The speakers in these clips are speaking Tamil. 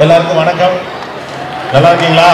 எல்லாருக்கும் வணக்கம் நல்லா இருக்கீங்களா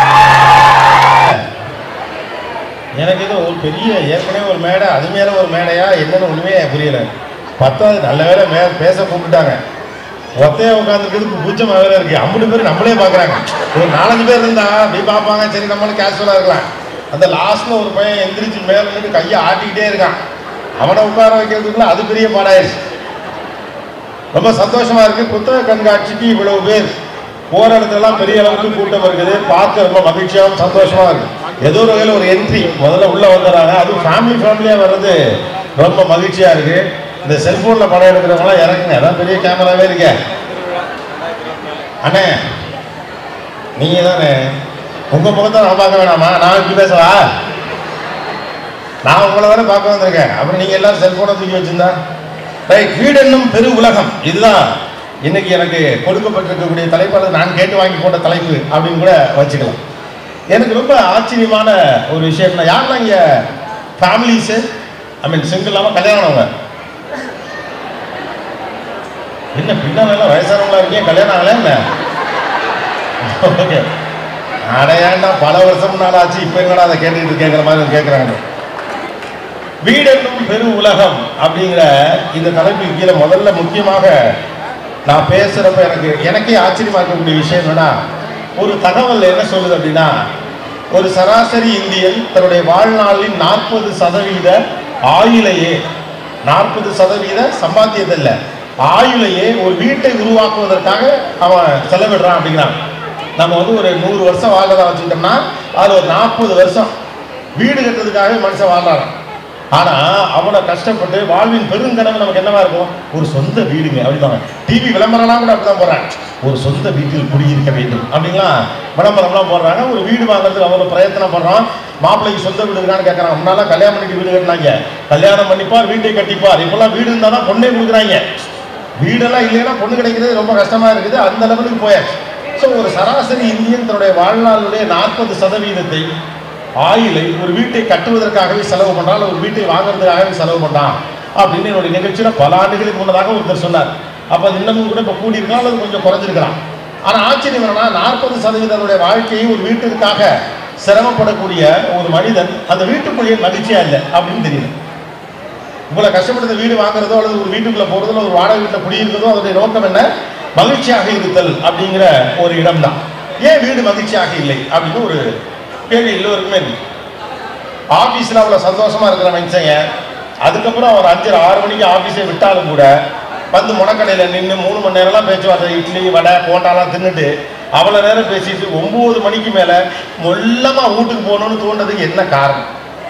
எனக்கு இது ஒரு பெரிய ஏற்கனவே ஒரு மேடை அது மேலே ஒரு மேடையா என்னன்னு ஒன்றுமே புரியல பத்தாவது நல்ல வேலை மே பேச கூப்பிட்டாங்க ஒத்தையா உட்காந்துருக்கிறதுக்கு பூச்சமாக வேற இருக்கு ஐம்பது பேர் நம்மளே பார்க்குறாங்க ஒரு நாலஞ்சு பேர் இருந்தா அப்படி பார்ப்பாங்க சரி நம்மளும் கேஷுவலாக இருக்கலாம் அந்த லாஸ்ட்ல ஒரு பையன் எந்திரிச்சு மேலே நின்று கையை ஆட்டிக்கிட்டே இருக்கான் அவனை உட்கார வைக்கிறதுக்குள்ள அது பெரிய பாடாயிருச்சு ரொம்ப சந்தோஷமா இருக்கு புத்தக கண்காட்சிக்கு இவ்வளவு பேர் போற இடத்துலலாம் பெரிய அளவுக்கு கூட்டம் இருக்குது பார்க்க ரொம்ப மகிழ்ச்சியாகவும் சந்தோஷமா இருக்கு ஏதோ ஒரு வகையில் ஒரு என்ட்ரி முதல்ல உள்ள வந்துடுறாங்க அதுவும் ஃபேமிலி ஃபேமிலியா வர்றது ரொம்ப மகிழ்ச்சியா இருக்கு இந்த செல்போன்ல படம் எடுக்கிறவங்களாம் இறங்குங்க அதான் பெரிய கேமராவே இருக்க அண்ணே நீங்க தானே உங்க முகத்தை நான் பார்க்க வேணாமா நான் இப்படி பேசவா நான் உங்களை தானே பார்க்க வந்திருக்கேன் அப்புறம் நீங்க எல்லாரும் செல்போனை தூக்கி வச்சிருந்தா ரைட் வீடு என்னும் பெரு உலகம் இதுதான் இன்னைக்கு எனக்கு கொடுக்கப்பட்டிருக்கக்கூடிய தலைப்பு அல்லது நான் கேட்டு வாங்கி போட்ட தலைப்பு அப்படின்னு கூட வச்சுக்கலாம் எனக்கு ரொம்ப ஆச்சரியமான ஒரு விஷயம் யாரெல்லாம் இங்க ஃபேமிலிஸு ஐ மீன் சிங்கிள் இல்லாமல் கல்யாணம் என்ன பின்னால வயசானவங்களா இருக்கீங்க கல்யாணம் ஆகல என்ன ஓகே அடையாண்டா பல வருஷம் நாள் ஆச்சு இப்போ என்னடா அதை கேட்டுக்கிட்டு கேட்குற மாதிரி கேட்குறாங்க வீடென்னும் பெரு உலகம் அப்படிங்கிற இந்த தலைப்புக்கு கீழே முதல்ல முக்கியமாக நான் பேசுறப்ப எனக்கு எனக்கே ஆச்சரியமா இருக்கக்கூடிய விஷயம் என்னன்னா ஒரு தகவல் என்ன சொல்லுது அப்படின்னா ஒரு சராசரி இந்தியன் தன்னுடைய வாழ்நாளின் நாற்பது சதவீத ஆயுளையே நாற்பது சதவீத சம்பாத்தியத்தை இல்லை ஆயுளையே ஒரு வீட்டை உருவாக்குவதற்காக அவன் செலவிடுறான் அப்படிங்கிறான் நம்ம வந்து ஒரு நூறு வருஷம் வாழ்றதா வச்சுக்கிட்டோம்னா அது ஒரு நாற்பது வருஷம் வீடு கட்டுறதுக்காகவே மனுஷன் வாழ்றான் ஆனா அவனை கஷ்டப்பட்டு வாழ்வின் பெருங்கனவு நமக்கு என்னவா இருக்கும் ஒரு சொந்த வீடுங்க அப்படிதான் டிவி விளம்பரம்லாம் கூட அப்படிதான் போடுறாங்க ஒரு சொந்த வீட்டில் குடியிருக்க வேண்டும் அப்படின்லாம் விளம்பரம்லாம் போடுறாங்க ஒரு வீடு வாங்குறதுக்கு அவரு பிரயத்தனம் பண்றோம் மாப்பிள்ளைக்கு சொந்த வீடு இருக்கான்னு கேட்கறாங்க முன்னால கல்யாணம் பண்ணிட்டு வீடு கட்டினாங்க கல்யாணம் பண்ணிப்பார் வீட்டை கட்டிப்பார் இப்பெல்லாம் வீடு இருந்தா தான் பொண்ணே கொடுக்குறாங்க வீடெல்லாம் இல்லைன்னா பொண்ணு கிடைக்கிறது ரொம்ப கஷ்டமா இருக்குது அந்த லெவலுக்கு போயாச்சு ஸோ ஒரு சராசரி இந்தியன் தன்னுடைய வாழ்நாளுடைய நாற்பது சதவீதத்தை ஆயிலை ஒரு வீட்டை கட்டுவதற்காகவே செலவு பண்றான் ஒரு வீட்டை வாங்குறதுக்காகவே செலவு பண்றான் அப்படின்னு என்னுடைய நிகழ்ச்சியில பல ஆண்டுகளுக்கு முன்னதாக ஒருத்தர் சொன்னார் அப்ப அது இன்னமும் கூட இப்ப கூடி இருக்கலாம் அல்லது கொஞ்சம் குறைஞ்சிருக்கலாம் ஆனா ஆச்சரியம் என்னன்னா நாற்பது சதவீதனுடைய வாழ்க்கையை ஒரு வீட்டிற்காக சிரமப்படக்கூடிய ஒரு மனிதன் அந்த வீட்டுக்குள்ளேயே மகிழ்ச்சியா இல்லை அப்படின்னு தெரியல இவ்வளவு கஷ்டப்பட்டு வீடு வாங்குறதோ அல்லது ஒரு வீட்டுக்குள்ள போறதோ அல்லது ஒரு வாடகை வீட்டில் குடியிருக்கிறதோ அதனுடைய நோக்கம் என்ன மகிழ்ச்சியாக இருத்தல் அப்படிங்கிற ஒரு இடம் தான் ஏன் வீடு மகிழ்ச்சியாக இல்லை அப்படின்னு ஒரு கேள்வி எல்லோருக்குமே இருக்கு ஆபீஸ்ல அவ்வளவு சந்தோஷமா இருக்கிற மனுஷங்க அதுக்கப்புறம் ஒரு அஞ்சரை ஆறு மணிக்கு ஆபீஸை விட்டாலும் கூட வந்து முனக்கடையில நின்று மூணு மணி நேரம்லாம் பேச்சுவார்த்தை இட்லி வடை போண்டாலாம் தின்னுட்டு அவ்வளவு நேரம் பேசிட்டு ஒன்பது மணிக்கு மேல மொல்லமா வீட்டுக்கு போகணும்னு தோன்றதுக்கு என்ன காரணம்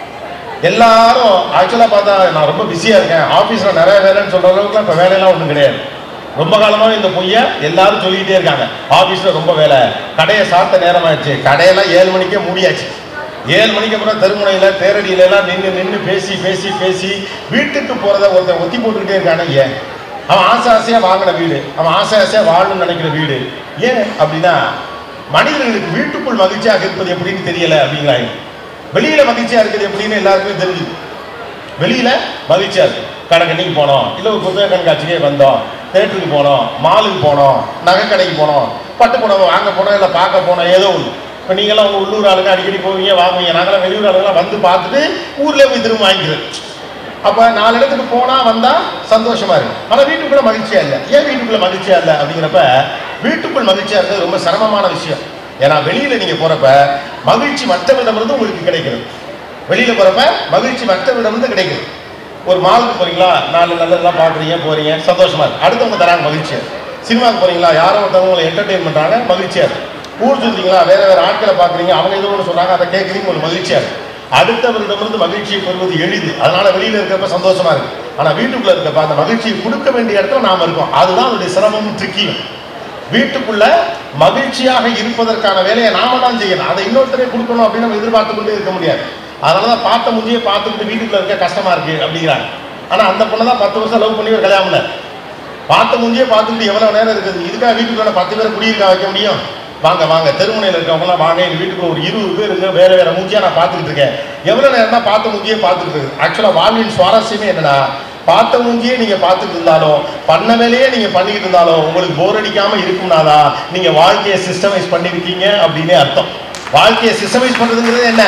எல்லாரும் ஆக்சுவலா பார்த்தா நான் ரொம்ப பிஸியா இருக்கேன் ஆபீஸ்ல நிறைய வேலைன்னு சொல்ற அளவுக்கு இப்ப வேலையெல்லாம் ஒன்றும் கிடையாது ரொம்ப காலமாவே இந்த பொய்ய எல்லாரும் சொல்லிக்கிட்டே இருக்காங்க ஆபீஸ்ல ரொம்ப வேலை கடையை சாத்த நேரம் ஆயிடுச்சு கடையெல்லாம் ஏழு மணிக்கே மூடியாச்சு ஏழு மணிக்கு அப்புறம் தெருமுனையில தேரடியில எல்லாம் நின்று நின்று பேசி பேசி பேசி வீட்டுக்கு போறத ஒருத்தன் ஒத்தி போட்டுக்கிட்டே இருக்கானே ஏன் அவன் ஆசை ஆசையா வாங்கின வீடு அவன் ஆசை ஆசையா வாழணும்னு நினைக்கிற வீடு ஏன் அப்படின்னா மனிதர்களுக்கு வீட்டுக்குள் மகிழ்ச்சியாக இருப்பது எப்படின்னு தெரியல அப்படிங்கிறாங்க வெளியில மகிழ்ச்சியா இருக்குது எப்படின்னு எல்லாருக்குமே தெரிஞ்சுது வெளியில மகிழ்ச்சியா இருக்கு கடைக்கண்ணிக்கு போனோம் இல்ல ஒரு புத்தக கண்காட்சிக்கே வந்தோம் தேட்டருக்கு போனோம் மாலுக்கு போனோம் நகை கடைக்கு போனோம் பட்டு புடவை வாங்க போனோம் இல்லை பார்க்க போனோம் ஏதோ ஒன்று இப்போ நீங்களாம் உங்கள் உள்ளூர் ஆளுங்க அடிக்கடி போவீங்க வாங்குவீங்க நாங்களாம் வெளியூர் ஆளுங்களாம் வந்து பார்த்துட்டு ஊர்லேயே போய் திரும்ப வாங்கிக்கிறது அப்போ நாலு இடத்துக்கு போனால் வந்தால் சந்தோஷமா இருக்கு ஆனால் வீட்டுக்குள்ள மகிழ்ச்சியா இல்லை ஏன் வீட்டுக்குள்ள மகிழ்ச்சியா இல்லை அப்படிங்கிறப்ப வீட்டுக்குள் மகிழ்ச்சியா இருக்கிறது ரொம்ப சிரமமான விஷயம் ஏன்னா வெளியில நீங்க போறப்ப மகிழ்ச்சி மற்றவரிடமிருந்து உங்களுக்கு கிடைக்கிறது வெளியில போறப்ப மகிழ்ச்சி மற்றவரிடமிருந்து கிடைக்குது ஒரு மாலுக்கு போறீங்களா நாலு நல்லதெல்லாம் பாக்குறீங்க போறீங்க சந்தோஷமா இருக்கு அடுத்தவங்க தராங்க மகிழ்ச்சியா இருக்கு. சினிமாவுக்கு போறீங்களா யாரோ ஒருத்தவங்க உங்களை என்டர்டெயின் பண்றாங்க மகிழ்ச்சியா இருக்கு ஊர் சுத்தீங்களா வேற வேற ஆட்களை பாக்குறீங்க அவங்க ஏதோ ஒன்று சொல்றாங்க அதை கேட்குறீங்க உங்களுக்கு மகிழ்ச்சியா இருக்கு அடுத்தவரிடமிருந்து மகிழ்ச்சியை பெறுவது எளிது அதனால வெளியில இருக்கிறப்ப சந்தோஷமா இருக்கு ஆனா வீட்டுக்குள்ள இருக்கப்ப அந்த மகிழ்ச்சியை கொடுக்க வேண்டிய இடத்துல நாம இருக்கோம் அதுதான் அதனுடைய சிரமமும் ட்ரிக்கியும் வீட்டுக்குள்ள மகிழ்ச்சியாக இருப்பதற்கான வேலையை நாம தான் செய்யணும் அதை இன்னொருத்தரே கொடுக்கணும் அப்படின்னு நம்ம எதிர்பார்த்து கொண்டே இருக்க முடியாது அதனாலதான் பார்த்த முஞ்சியே பார்த்துக்கிட்டு வீட்டுக்குள்ள இருக்க கஷ்டமா இருக்கு அப்படிங்கிறாங்க ஆனா அந்த பொண்ணை தான் பத்து வருஷம் லவ் பண்ணி ஒரு கல்யாணம் பண்ணாரு. பார்த்த முஞ்சியே பார்த்துக்கிட்டு எவ்வளவு நேரம் இருக்குது இதுக்காக வீட்டுக்குள்ள பத்து பேரை குடியிருக்க வைக்க முடியும் வாங்க வாங்க தெருமுனையில் இருக்கவங்கலாம் வாங்க எங்க வீட்டுக்கு ஒரு இருபது பேர் இருக்கு வேற வேற மூஞ்சியா நான் பார்த்துக்கிட்டு இருக்கேன் எவ்வளவு நேரம் தான் பார்த்த மூஞ்சியே பார்த்துக்கிட்டு இருக்கு ஆக்சுவலா வாழ்வின் சுவாரஸ்யமே என்னன்னா பார்த்த மூஞ்சியே நீங்க பார்த்துட்டு இருந்தாலும் பண்ண வேலையே நீங்க பண்ணிட்டு இருந்தாலும் உங்களுக்கு போர் அடிக்காம இருக்கும்னாதான் நீங்க வாழ்க்கையை சிஸ்டமைஸ் பண்ணிருக்கீங்க அப்படின்னே அர்த்தம் வாழ்க்கையை சிஸ்டமைஸ் பண்றதுங்கிறது என்ன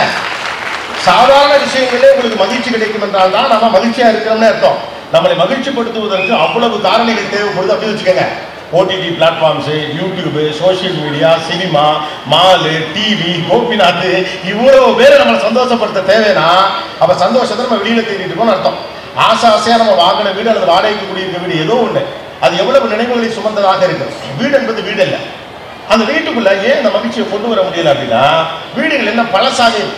சாதாரண விஷயங்களே உங்களுக்கு மகிழ்ச்சி கிடைக்கும் என்றால் தான் நம்ம மகிழ்ச்சியா இருக்கிறோம்னு அர்த்தம் நம்மளை மகிழ்ச்சிப்படுத்துவதற்கு அவ்வளவு காரணிகள் தேவைப்படுது அப்படின்னு வச்சுக்கோங்க OTT platforms YouTube social media cinema mall TV Gopinath இவ்வளவு பேரை நம்மளை சந்தோஷப்படுத்த தேவைன்னா அப்ப சந்தோஷத்தை நம்ம வெளியில தேடிட்டு இருக்கோம்னு அர்த்தம் ஆசை ஆசையா நம்ம வாங்கின வீடு அல்லது வாடகைக்கு குடியிருக்க வீடு ஏதோ ஒண்ணு அது எவ்வளவு நினைவுகளை சுமந்ததாக இருக்கு வீடு என்பது வீடு இல்லை அந்த வீட்டுக்குள்ள ஏன் இந்த மகிழ்ச்சியை கொண்டு வர முடியல அப்படின்னா வீடுகள் என்ன பழசாவே இருக்கு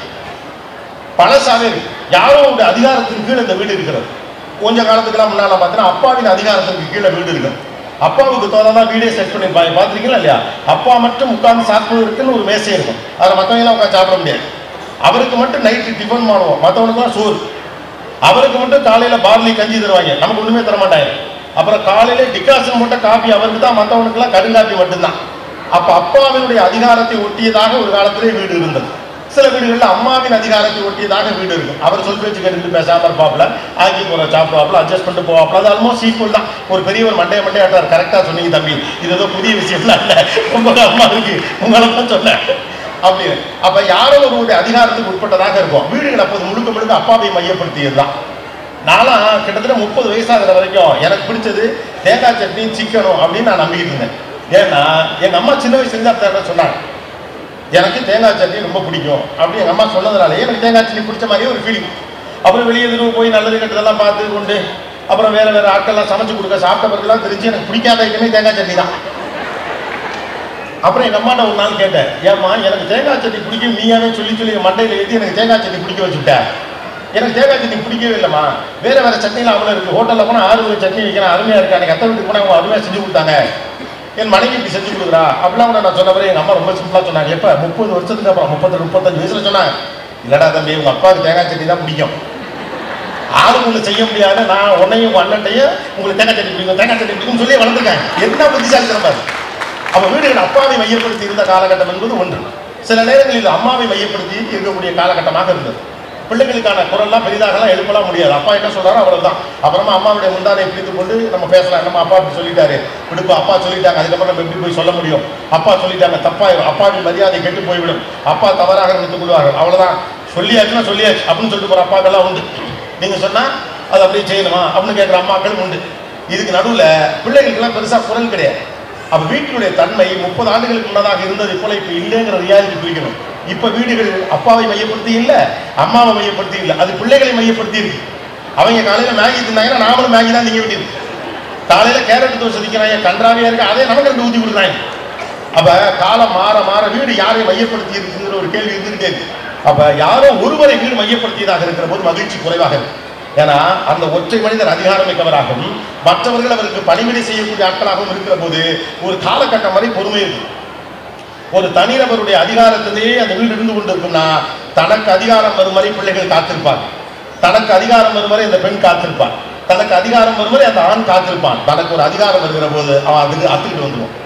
பழசாவே இருக்கு யாரோ ஒரு அதிகாரத்தின் கீழே இந்த வீடு இருக்கிறது கொஞ்ச காலத்துக்குலாம் முன்னால பார்த்தீங்கன்னா அப்பாவின் அதிகாரத்திற்கு கீழே வீடு இருக்கு அப்பாவுக்கு தோணா வீடே செட் பண்ணிருப்பாங்க பார்த்துருக்கீங்களா இல்லையா அப்பா மட்டும் உட்கார்ந்து சாப்பிடுவதற்குன்னு ஒரு மேசை இருக்கும் அதில் மற்றவங்க எல்லாம் உட்காந்து சாப்பிட முடியாது அவருக்கு மட்டும் நைட்டு டிஃபன் பண்ணுவோம் மற்றவனுக்கு தான் சோறு அவருக்கு மட்டும் காலையில பார்லி கஞ்சி தருவாங்க நமக்கு ஒண்ணுமே தர மாட்டாங்க அப்புறம் காலையில டிகாசன் போட்ட காபி அவருக்கு தான் மற்றவனுக்குலாம் கருங்காப்பி மட்டும்தான் அப்ப அப்பாவினுடைய அதிகாரத்தை ஒட்டியதாக ஒரு காலத்திலே வீடு இருந்தது சில வீடுகளில் அம்மாவின் அதிகாரத்தை ஒட்டியதாக வீடு இருக்கும் அவர் சொல் பேச்சு கேட்டுட்டு பேசாம இருப்பாப்ல ஆக்கி போற சாப்பிடுவாப்ல அட்ஜஸ்ட் பண்ணிட்டு போவாப்ல அது ஆல்மோஸ்ட் ஈக்குவல் தான் ஒரு பெரியவர் மண்டைய மண்டையாட்டார் கரெக்டா சொன்னீங்க தம்பி இது ஏதோ புதிய விஷயம்லாம் இல்லை ரொம்ப அம்மா இருக்கு உங்களை தான் சொன்னேன் அப்படின்னு அப்ப யாரோ ஒருவருடைய அதிகாரத்துக்கு உட்பட்டதாக இருக்கும் வீடுகள் அப்போது முழுக்க முழுக்க அப்பாவை மையப்படுத்தியது தான் நான்லாம் கிட்டத்தட்ட முப்பது வயசாகிற வரைக்கும் எனக்கு பிடிச்சது தேங்காய் சட்னி சிக்கனும் அப்படின்னு நான் நம்பிக்கிட்டு இருந்தேன் ஏன்னா எங்க அம்மா சின்ன வயசுல தான் சொன்னாங்க எனக்கு தேங்காய் சட்னி ரொம்ப பிடிக்கும் அப்படி எங்க அம்மா சொன்னதுனாலே எனக்கு தேங்காய் சட்னி பிடிச்ச மாதிரியே ஒரு ஃபீலிங் அப்புறம் வெளியே தெருவு போய் நல்லது கெட்டதெல்லாம் பார்த்து கொண்டு அப்புறம் வேற வேற ஆட்கள்லாம் சமைச்சு கொடுக்க சாப்பிட்ட பிறகுலாம் தெரிஞ்சு எனக்கு பிடிக்காத ஐட்டமே தேங்காய் சட்னி தான் அப்புறம் எங்க அம்மாட்ட ஒரு நாள் கேட்டேன் ஏம்மா எனக்கு தேங்காய் சட்னி பிடிக்கும் நீயாவே சொல்லி சொல்லி என் மண்டையில ஏற்றி எனக்கு தேங்காய் சட்னி பிடிக்க வச்சுட்ட எனக்கு தேங்காய் சட்னி பிடிக்கவே இல்லைம்மா வேற வேற சட்னிலாம் அவ்வளோ இருக்கு ஹோட்டலில் போனால் ஆறு வகை சட்னி வைக்கிறேன் அருமையா இருக்கு அன்னைக்கு அத்தை வீட்டுக்கு போனால் அவங்க அருமையாக செஞ்சு கொடுத்தாங்க என் மனைவி இப்படி செஞ்சு கொடுக்குறா அப்படிலாம் கூட நான் சொன்ன பிறகு எங்க அம்மா ரொம்ப சிம்பிளா சொன்னாங்க எப்ப முப்பது வருஷத்துக்கு அப்புறம் முப்பத்தெட்டு முப்பத்தஞ்சு வயசுல சொன்னாங்க இல்லடா தம்பி உங்க அப்பாவுக்கு தேங்காய் சட்னி தான் பிடிக்கும் ஆளுங்களை செய்ய முடியாத நான் உன்னையும் உங்க அண்ணன்ட்டையும் உங்களுக்கு தேங்காய் சட்னி பிடிக்கும் தேங்காய் சட்னி பிடிக்கும் சொல்லி வளர்ந்துருக்கேன் என்ன புத்திசாலித்தனம் பாரு அப்ப வீடுகள் அப்பாவை மையப்படுத்தி இருந்த காலகட்டம் என்பது ஒன்று சில நேரங்களில் அம்மாவை மையப்படுத்தி இருக்கக்கூடிய காலகட்டமாக இருந்தது பிள்ளைகளுக்கான குரல்லாம் பெரிதாகலாம் எழுப்பலாம் முடியாது அப்பா என்ன சொல்றாரோ அவ்வளவுதான் அப்புறமா அம்மாவுடைய முந்தானை பிடித்து கொண்டு நம்ம பேசலாம் நம்ம அப்பா இப்படி சொல்லிட்டாரு விடுப்பு அப்பா சொல்லிட்டாங்க அதுக்கப்புறம் நம்ம எப்படி போய் சொல்ல முடியும் அப்பா சொல்லிட்டாங்க தப்பாயிரும் அப்பாவின் மரியாதை கெட்டு போய்விடும் அப்பா தவறாக நினைத்துக் கொள்வார்கள் அவ்வளவுதான் சொல்லியாச்சுன்னா சொல்லியாச்சு அப்படின்னு சொல்லிட்டு போற அப்பாக்கெல்லாம் உண்டு நீங்க சொன்னா அது அப்படியே செய்யணுமா அப்படின்னு கேட்குற அம்மாக்களும் உண்டு இதுக்கு நடுவுல பிள்ளைகளுக்கெல்லாம் பெருசா குரல் கிடையாது அப்ப வீட்டினுடைய தன்மை முப்பது ஆண்டுகளுக்கு முன்னதாக இருந்தது போல இப்ப இல்லைங்கிற ரியாலிட்டி புரிக்கணும் இப்ப வீடுகள் அப்பாவை மையப்படுத்தி இல்ல அம்மாவை மையப்படுத்தி இல்ல அது பிள்ளைகளை மையப்படுத்தி இருக்கு அவங்க காலையில மேகி தின்னாங்கன்னா நாமளும் மேகி தான் திங்க வேண்டியது காலையில கேரட் தோசை திக்கிறாங்க கன்றாவியா இருக்கு அதே நமக்கு ரெண்டு ஊத்தி கொடுக்குறாங்க அப்ப காலம் மாற மாற வீடு யாரை மையப்படுத்தி இருக்குங்கிற ஒரு கேள்வி இருந்துகிட்டே இருக்கு அப்ப யாரோ ஒருவரை வீடு மையப்படுத்தியதாக இருக்கிற போது மகிழ்ச்சி குறைவாக இருக்கு ஏன்னா அந்த ஒற்றை மனிதர் அதிகாரம் மிக்கவராகவும் மற்றவர்கள் அவருக்கு பணிவிடை செய்யக்கூடிய ஆட்களாகவும் இருக்கிற போது ஒரு காலகட்டம் வரை பொறுமை இருக்கு ஒரு தனிநபருடைய அதிகாரத்திலேயே அந்த வீடு இருந்து கொண்டிருக்கும்னா தனக்கு அதிகாரம் வரும் வரை பிள்ளைகள் காத்திருப்பார் தனக்கு அதிகாரம் வரும் வரை அந்த பெண் காத்திருப்பார் தனக்கு அதிகாரம் வரும் வரை அந்த ஆண் காத்திருப்பான் தனக்கு ஒரு அதிகாரம் வருகிற போது அவன் அதுக்கு அத்துக்கிட்டு வந்துடும்